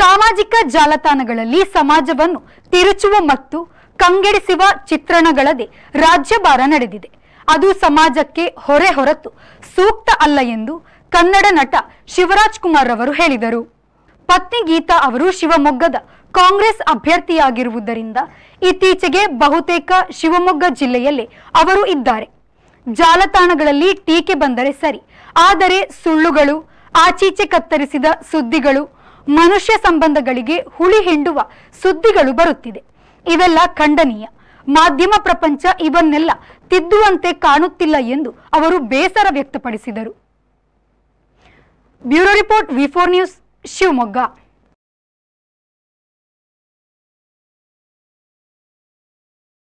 ಸಾಮಾಜಿಕ ಜಾಲತಾಣಗಳಲ್ಲಿ ಸಮಾಜವನ್ನು ತಿರುಚುವ ಮತ್ತು ಕಂಗೆಡಿಸುವ ಚಿತ್ರಣಗಳದೇ ರಾಜ್ಯಭಾರ ನಡೆದಿದೆ ಅದು ಸಮಾಜಕ್ಕೆ ಹೊರೆ ಹೊರತು ಸೂಕ್ತ ಅಲ್ಲ ಎಂದು ಕನ್ನಡ ನಟ ಶಿವರಾಜ್ ಕುಮಾರ್ ಅವರು ಹೇಳಿದರು ಪತ್ನಿ ಗೀತಾ ಅವರು ಶಿವಮೊಗ್ಗದ ಕಾಂಗ್ರೆಸ್ ಅಭ್ಯರ್ಥಿಯಾಗಿರುವುದರಿಂದ ಇತ್ತೀಚೆಗೆ ಬಹುತೇಕ ಶಿವಮೊಗ್ಗ ಜಿಲ್ಲೆಯಲ್ಲೇ ಅವರು ಇದ್ದಾರೆ ಜಾಲತಾಣಗಳಲ್ಲಿ ಟೀಕೆ ಬಂದರೆ ಸರಿ ಆದರೆ ಸುಳ್ಳುಗಳು ಆಚೀಚೆ ಕತ್ತರಿಸಿದ ಸುದ್ದಿಗಳು ಮನುಷ್ಯ ಸಂಬಂಧಗಳಿಗೆ ಹುಳಿ ಹಿಂಡುವ ಸುದ್ದಿಗಳು ಬರುತ್ತಿದೆ ಇವೆಲ್ಲ ಖಂಡನೀಯ ಮಾಧ್ಯಮ ಪ್ರಪಂಚ ಇವನ್ನೆಲ್ಲ ತಿದ್ದುವಂತೆ ಕಾಣುತ್ತಿಲ್ಲ ಎಂದು ಅವರು ಬೇಸರ ವ್ಯಕ್ತಪಡಿಸಿದರು bureau report V four news Shivamogga